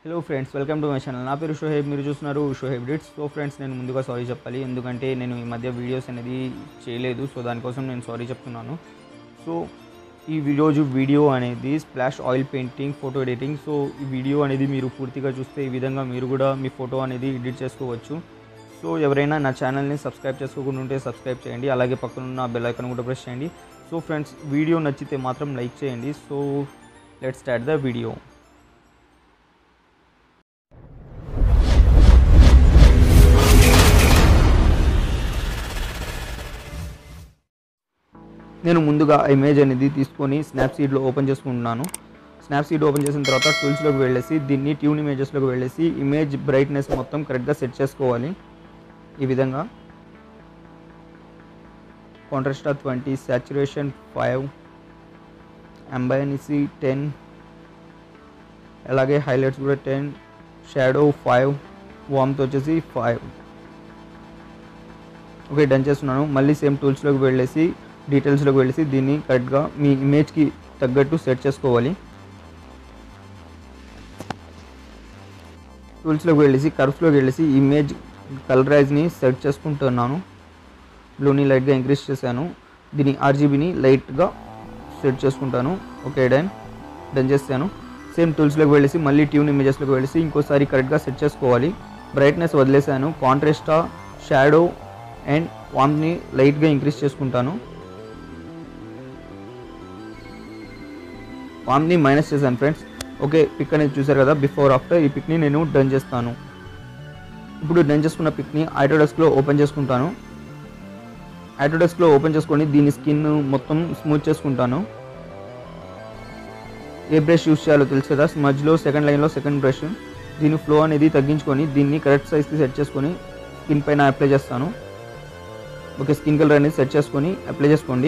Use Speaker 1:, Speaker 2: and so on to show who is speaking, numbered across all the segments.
Speaker 1: hello friends welcome to my channel నా పేరు షోహేబ్ మీరు చూస్తున్నారు షోహేబ్ డిట్స్ సో ఫ్రెండ్స్ నేను ముందుగా సారీ చెప్పాలి ఎందుకంటే నేను ఈ మధ్య వీడియోస్ అనేది చేయలేదు సో దానికోసం నేను సారీ చెప్తున్నాను సో ఈ రోజు వీడియో అనేది splash oil painting photo editing so ఈ వీడియో అనేది మీరు పూర్తిగా చూస్తే ఈ విధంగా మీరు కూడా మీ ఫోటో అనేది ఎడిట్ చేసుకోవచ్చు సో ఎవరైనా నా ఛానల్ని సబ్స్క్రైబ్ చేసుకోకుండా ఉంటే సబ్స్క్రైబ్ చేయండి అలాగే పక్కనున్న బెల్ ఐకాన్ కూడా ప్రెస్ చేయండి సో ఫ్రెండ్స్ వీడియో నచ్చితే మాత్రం లైక్ చేయండి so let start the video నేను ముందుగా ఆ ఇమేజ్ అనేది తీసుకొని స్నాప్సీడ్లో ఓపెన్ చేసుకుంటున్నాను స్నాప్సీడ్ ఓపెన్ చేసిన తర్వాత టూల్స్లోకి వెళ్ళేసి దీన్ని ట్యూన్ ఇమేజెస్లోకి వెళ్ళేసి ఇమేజ్ బ్రైట్నెస్ మొత్తం కరెక్ట్గా సెట్ చేసుకోవాలి ఈ విధంగా కాంట్రాస్టా twenty saturation five ambiance ten అలాగే హైలైట్స్ కూడా టెన్ షాడో ఫైవ్ వామ్త్ వచ్చేసి ఫైవ్ ఓకే డన్ చేస్తున్నాను మళ్ళీ సేమ్ టూల్స్లోకి వెళ్ళేసి డీటెయిల్స్లోకి వెళ్ళేసి దీన్ని కరెక్ట్గా మీ ఇమేజ్కి తగ్గట్టు సెట్ చేసుకోవాలి టూల్స్లోకి వెళ్ళేసి కర్వ్స్లోకి వెళ్ళేసి ఇమేజ్ కలరైజ్ని సెట్ చేసుకుంటున్నాను బ్లూని లైట్గా ఇంక్రీజ్ చేశాను దీని ఆర్జీబీని లైట్గా సెట్ చేసుకుంటాను ఓకే డన్ డన్ చేస్తాను సేమ్ టూల్స్లోకి వెళ్ళేసి మళ్ళీ ట్యూన్ ఇమేజెస్లోకి వెళ్ళేసి ఇంకోసారి కరెక్ట్గా సెట్ చేసుకోవాలి బ్రైట్నెస్ వదిలేసాను కాంట్రాస్టా షాడో అండ్ వామ్ని లైట్గా ఇంక్రీజ్ చేసుకుంటాను వామ్ని మైనస్ చేశాను ఫ్రెండ్స్ ఓకే పిక్ అనేది చూసారు కదా బిఫోర్ ఆఫ్టర్ ఈ పిక్ని నేను డన్ చేస్తాను ఇప్పుడు డన్ చేసుకున్న పిక్ని ఐటోడెస్క్లో ఓపెన్ చేసుకుంటాను ఐటోడెస్క్లో ఓపెన్ చేసుకొని దీని స్కిన్ మొత్తం స్మూత్ చేసుకుంటాను ఏ బ్రష్ యూస్ చేయాలో తెలుసు కదా స్మజ్లో సెకండ్ లైన్లో సెకండ్ బ్రష్ దీని ఫ్లో అనేది తగ్గించుకొని దీన్ని కరెక్ట్ సైజ్కి సెట్ చేసుకొని స్కిన్ పైన అప్లై చేస్తాను ఓకే స్కిన్ కలర్ అనేది సెట్ చేసుకొని అప్లై చేసుకోండి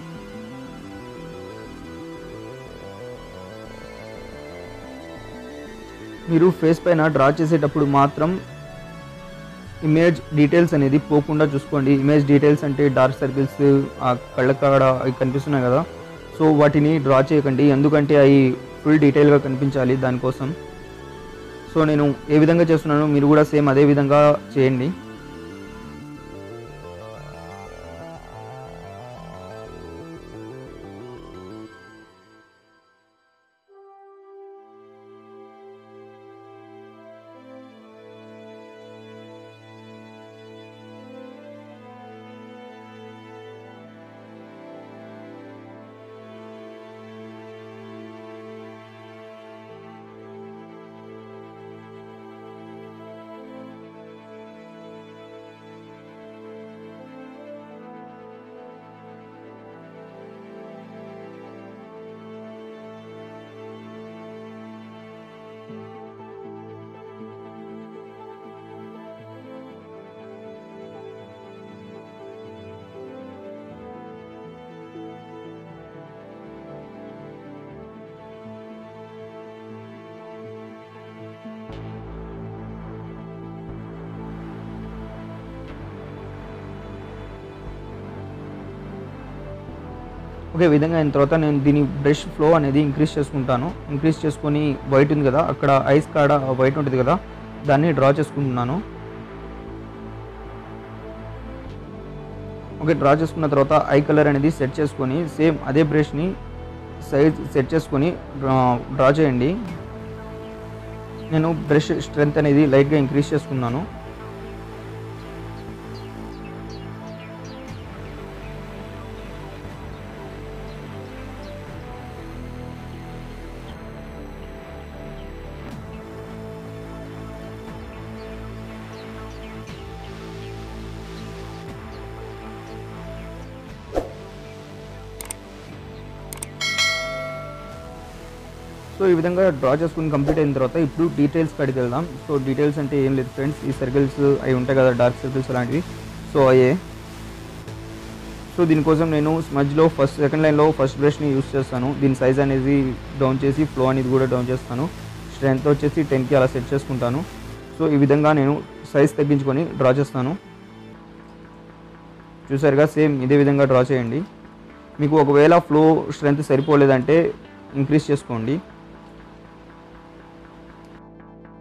Speaker 1: మీరు ఫేస్ పైన డ్రా చేసేటప్పుడు మాత్రం ఇమేజ్ డీటెయిల్స్ అనేది పోకుండా చూసుకోండి ఇమేజ్ డీటెయిల్స్ అంటే డార్క్ సర్కిల్స్ ఆ కళ్ళ కాడ అవి కనిపిస్తున్నాయి కదా సో వాటిని డ్రా చేయకండి ఎందుకంటే అవి ఫుల్ డీటెయిల్గా కనిపించాలి దానికోసం సో నేను ఏ విధంగా చేస్తున్నానో మీరు కూడా సేమ్ అదే విధంగా చేయండి ఓకే ఈ విధంగా అయిన తర్వాత నేను దీని బ్రష్ ఫ్లో అనేది ఇంక్రీజ్ చేసుకుంటాను ఇంక్రీజ్ చేసుకొని వైట్ ఉంది కదా అక్కడ ఐస్ కాడ వైట్ ఉంటుంది కదా దాన్ని డ్రా చేసుకుంటున్నాను ఓకే డ్రా చేసుకున్న తర్వాత ఐ కలర్ అనేది సెట్ చేసుకొని సేమ్ అదే బ్రష్ని సైజ్ సెట్ చేసుకొని డ్రా చేయండి నేను బ్రష్ స్ట్రెంత్ అనేది లైట్గా ఇంక్రీజ్ చేసుకున్నాను సో ఈ విధంగా డ్రా చేసుకుని కంప్లీట్ అయిన తర్వాత ఇప్పుడు డీటెయిల్స్ కాడికి వెళ్దాం సో డీటెయిల్స్ అంటే ఏం లేదు ఫ్రెండ్స్ ఈ సర్కిల్స్ అవి ఉంటాయి కదా డార్క్ సర్కిల్స్ అలాంటివి సో అయ్యే సో దీనికోసం నేను స్మజ్లో ఫస్ట్ సెకండ్ లైన్లో ఫస్ట్ బ్రష్ని యూస్ చేస్తాను దీని సైజ్ అనేది డౌన్ చేసి ఫ్లో అనేది కూడా డౌన్ చేస్తాను స్ట్రెంత్ వచ్చేసి టెన్కి అలా సెట్ చేసుకుంటాను సో ఈ విధంగా నేను సైజ్ తగ్గించుకొని డ్రా చేస్తాను చూసారుగా సేమ్ ఇదే విధంగా డ్రా చేయండి మీకు ఒకవేళ ఫ్లో స్ట్రెంత్ సరిపోలేదంటే ఇంక్రీజ్ చేసుకోండి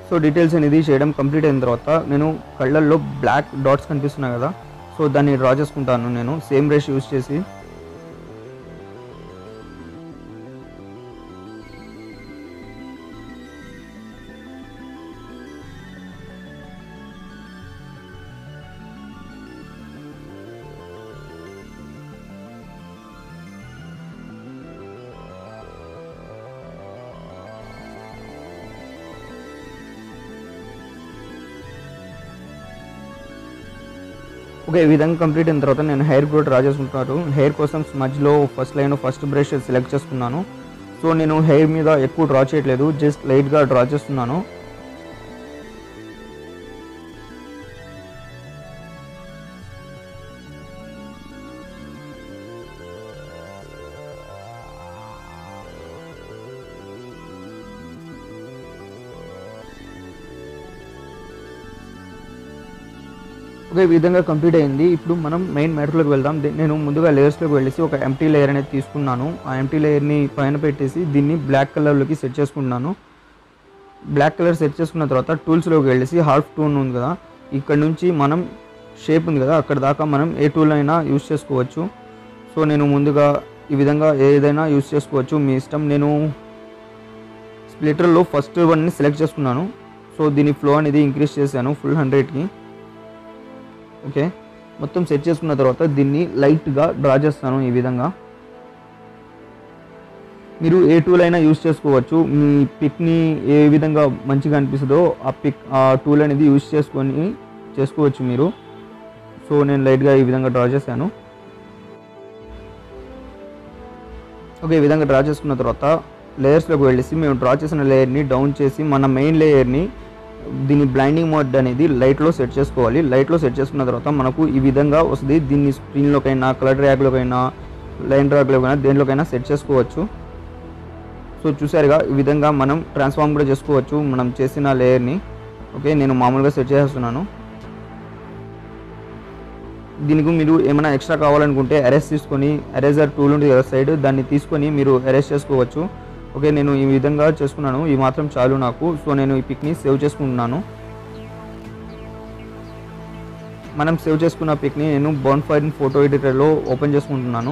Speaker 1: సో డీటెయిల్స్ అనేది చేయడం కంప్లీట్ అయిన తర్వాత నేను కళ్ళల్లో బ్లాక్ డాట్స్ కనిపిస్తున్నాయి కదా సో దాన్ని డ్రా చేసుకుంటాను నేను సేమ్ బ్రష్ యూస్ చేసి ఓకే ఈ విధంగా కంప్లీట్ అయిన తర్వాత నేను హెయిర్ కూడా డ్రా చేసుకుంటున్నాను హెయిర్ కోసం మధ్యలో first line first brush select చేసుకున్నాను సో నేను హెయిర్ మీద ఎక్కువ డ్రా చేయట్లేదు జస్ట్ లైట్గా డ్రా చేస్తున్నాను ఓకే ఈ విధంగా కంప్లీట్ అయింది ఇప్పుడు మనం మెయిన్ మ్యాటర్లోకి వెళ్దాం ది- నేను ముందుగా లేయర్స్లోకి వెళ్ళేసి ఒక ఎంటీ లేయర్ అనేది తీసుకున్నాను ఆ ఎంటీ లేయర్ని పైన పెట్టేసి దీన్ని బ్లాక్ కలర్లోకి సెట్ చేసుకున్నాను బ్లాక్ కలర్ సెట్ చేసుకున్న తర్వాత టూల్స్లోకి వెళ్ళేసి హాఫ్ టూన్ ఉంది కదా ఇక్కడ నుంచి మనం షేప్ ఉంది కదా అక్కడ దాకా మనం ఏ టూల్ అయినా యూస్ చేసుకోవచ్చు సో నేను ముందుగా ఈ విధంగా ఏదైనా యూస్ చేసుకోవచ్చు మీ ఇష్టం నేను స్ప్లిటర్లో ఫస్ట్ వన్ని సెలెక్ట్ చేసుకున్నాను సో దీని ఫ్లో అనేది ఇంక్రీజ్ చేశాను ఫుల్ హండ్రెడ్కి ఓకే మొత్తం సెట్ చేసుకున్న తర్వాత దీన్ని లైట్గా డ్రా చేస్తాను ఈ విధంగా మీరు ఏ టూల్ అయినా యూస్ చేసుకోవచ్చు మీ పిక్ని ఏ విధంగా మంచిగా అనిపిస్తుందో ఆ పిక్ ఆ టూల్ అనేది యూస్ చేసుకొని చేసుకోవచ్చు మీరు సో నేను లైట్గా ఈ విధంగా డ్రా చేశాను ఓకే ఈ విధంగా డ్రా చేసుకున్న తర్వాత లేయర్స్లోకి వెళ్ళేసి మేము డ్రా చేసిన లేయర్ని డౌన్ చేసి మన మెయిన్ లేయర్ని దీని బ్లైండింగ్ మోడ్ అనేది లైట్లో సెట్ చేసుకోవాలి లైట్లో సెట్ చేసుకున్న తర్వాత మనకు ఈ విధంగా వస్తుంది దీన్ని స్క్రీన్లోకైనా కలర్ ర్యాక్లోకైనా లైన్ ర్యాక్లోకైనా దేంట్లోకైనా సెట్ చేసుకోవచ్చు సో చూసారుగా ఈ విధంగా మనం ట్రాన్స్ఫార్మ్ కూడా చేసుకోవచ్చు మనం చేసిన లేయర్ని ఓకే నేను మామూలుగా సెట్ చేస్తున్నాను దీనికి మీరు ఏమైనా ఎక్స్ట్రా కావాలనుకుంటే ఎరేస్ తీసుకొని ఎరేజర్ టూల్ ఉంటుంది కదా సైడ్ దాన్ని తీసుకొని మీరు ఎరేస్ చేసుకోవచ్చు ఓకే నేను ఈ విధంగా చేసుకున్నాను ఈ మాత్రం చాలు నాకు సో నేను ఈ పిక్ని సేవ్ చేసుకుంటున్నాను మనం సేవ్ చేసుకున్న పిక్ని నేను బోన్ ఫైర్ ఫోటో ఎడిటర్లో ఓపెన్ చేసుకుంటున్నాను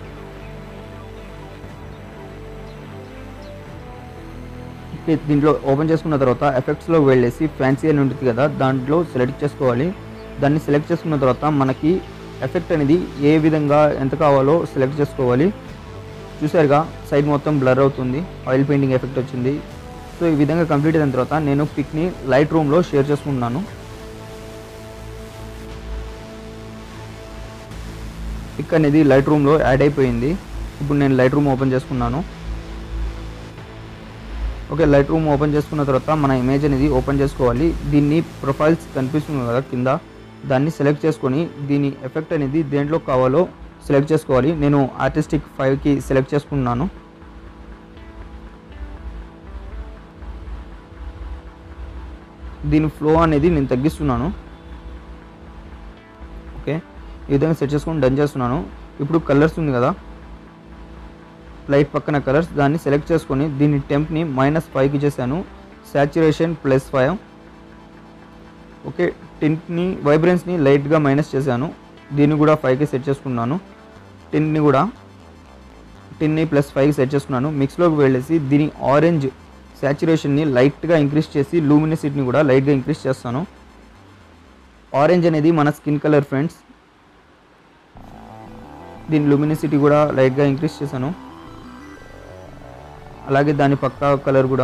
Speaker 1: ఓకే, దీంట్లో ఓపెన్ చేసుకున్న తర్వాత ఎఫెక్ట్స్లో వెళ్ళేసి ఫ్యాన్సీ అని ఉంటుంది కదా దాంట్లో సెలెక్ట్ చేసుకోవాలి దాన్ని సెలెక్ట్ చేసుకున్న తర్వాత మనకి ఎఫెక్ట్ అనేది ఏ విధంగా ఎంత కావాలో సెలెక్ట్ చేసుకోవాలి చూసారుగా సైడ్ మొత్తం బ్లర్ అవుతుంది ఆయిల్ పెయింటింగ్ ఎఫెక్ట్ వచ్చింది సో ఈ విధంగా కంప్లీట్ అయిన తర్వాత నేను పిక్ని లైట్ రూమ్లో షేర్ చేసుకుంటున్నాను పిక్ అనేది లైట్ రూమ్లో యాడ్ అయిపోయింది ఇప్పుడు నేను లైట్ రూమ్ ఓపెన్ చేసుకున్నాను ఓకే లైట్ రూమ్ ఓపెన్ చేసుకున్న తర్వాత మన ఇమేజ్ అనేది ఓపెన్ చేసుకోవాలి దీన్ని ప్రొఫైల్స్ కనిపిస్తుంది కదా కింద దాన్ని సెలెక్ట్ చేసుకొని దీని ఎఫెక్ట్ అనేది దేంట్లో కావాలో సెలెక్ట్ చేసుకోవాలి నేను ఆర్టిస్టిక్ ఫైవ్కి సెలెక్ట్ చేసుకున్నాను దీని ఫ్లో అనేది నేను తగ్గిస్తున్నాను ఓకే ఈ విధంగా సెట్ చేసుకొని డన్ చేస్తున్నాను ఇప్పుడు కలర్స్ ఉంది కదా లైట్ పక్కన కలర్స్ దాన్ని సెలెక్ట్ చేసుకొని దీని టెంప్ని మైనస్ ఫైవ్కి చేశాను సాచురేషన్ ప్లస్ ఫైవ్ ఓకే టింట్ని వైబ్రెన్స్ని లైట్గా మైనస్ చేశాను దీన్ని కూడా ఫైవ్కి సెట్ చేసుకున్నాను టింట్ని కూడా టిన్ని ప్లస్ ఫైవ్కి సెట్ చేసుకున్నాను మిక్స్లోకి వెళ్ళేసి దీని ఆరెంజ్ సాచురేషన్ని లైట్గా ఇంక్రీజ్ చేసి లూమినిసిటీని కూడా లైట్గా ఇంక్రీజ్ చేస్తాను ఆరెంజ్ అనేది మన స్కిన్ కలర్ ఫ్రెండ్స్ దీని లూమినిసిటీ కూడా లైట్గా ఇంక్రీజ్ చేశాను అలాగే దాని పక్క కలర్ కూడా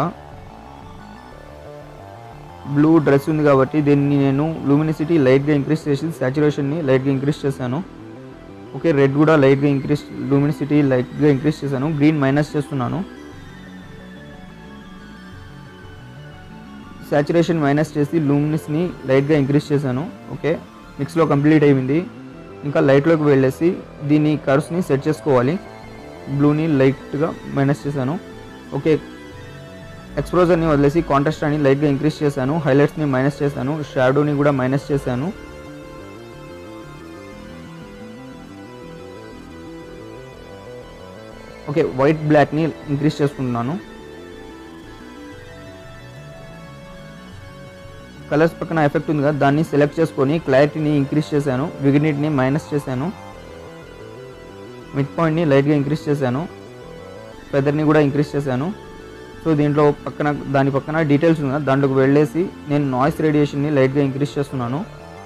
Speaker 1: బ్లూ డ్రెస్ ఉంది కాబట్టి దీన్ని నేను లూమినిసిటీ లైట్గా ఇంక్రీజ్ చేసి సాచురేషన్ని లైట్గా ఇంక్రీజ్ చేశాను ఓకే రెడ్ కూడా లైట్గా ఇంక్రీజ్ లూమినిసిటీ లైట్గా ఇంక్రీజ్ చేశాను గ్రీన్ మైనస్ చేస్తున్నాను సాచురేషన్ మైనస్ చేసి లూమినిస్ని లైట్గా ఇంక్రీజ్ చేశాను ఓకే మిక్స్లో కంప్లీట్ అయింది ఇంకా లైట్లోకి వెళ్ళేసి దీని కర్వ్స్ని సెట్ చేసుకోవాలి బ్లూని లైట్గా మైనస్ చేశాను ఓకే ఎక్స్ప్లోజర్ని వదిలేసి కాంట్రాస్ట్ అని లైట్గా ఇంక్రీజ్ చేశాను హైలైట్స్ని మైనస్ చేశాను షాడోని కూడా మైనస్ చేశాను ఓకే వైట్ బ్లాక్ని ఇంక్రీజ్ చేసుకుంటున్నాను కలర్స్ పక్కన ఎఫెక్ట్ ఉంది కదా దాన్ని సెలెక్ట్ చేసుకొని క్లారిటీని ఇంక్రీజ్ చేశాను విగ్నిట్ని మైనస్ చేశాను మిడ్ పాయింట్ని లైట్గా ఇంక్రీజ్ చేశాను ఫెదర్ని కూడా ఇంక్రీజ్ చేశాను సో దీంట్లో పక్కన దాని పక్కన డీటెయిల్స్ ఉంది కదా దాంట్లోకి వెళ్ళేసి నేను నాయిస్ రేడియేషన్ని లైట్గా ఇంక్రీజ్ చేస్తున్నాను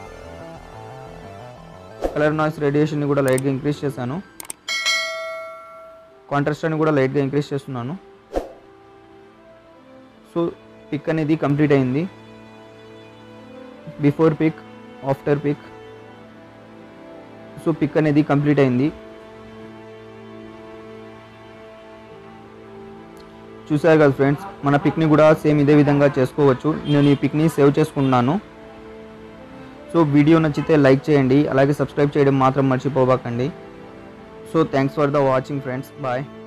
Speaker 1: కలర్ నాయిస్ రేడియేషన్ని కూడా లైట్గా ఇంక్రీజ్ చేశాను కాంట్రాస్ట్ అని కూడా లైట్గా ఇంక్రీజ్ చేస్తున్నాను సో పిక్ అనేది కంప్లీట్ అయింది before pic after pic so pic అనేది కంప్లీట్ అయింది చూసారు కదా ఫ్రెండ్స్ మన పిక్ని కూడా సేమ్ ఇదే విధంగా చేసుకోవచ్చు నేను ఈ పిక్ని సేవ్ చేసుకున్నాను సో వీడియో నచ్చితే లైక్ చేయండి అలాగే సబ్స్క్రైబ్ చేయడం మాత్రం మర్చిపోబాకండి so thanks for the watching friends bye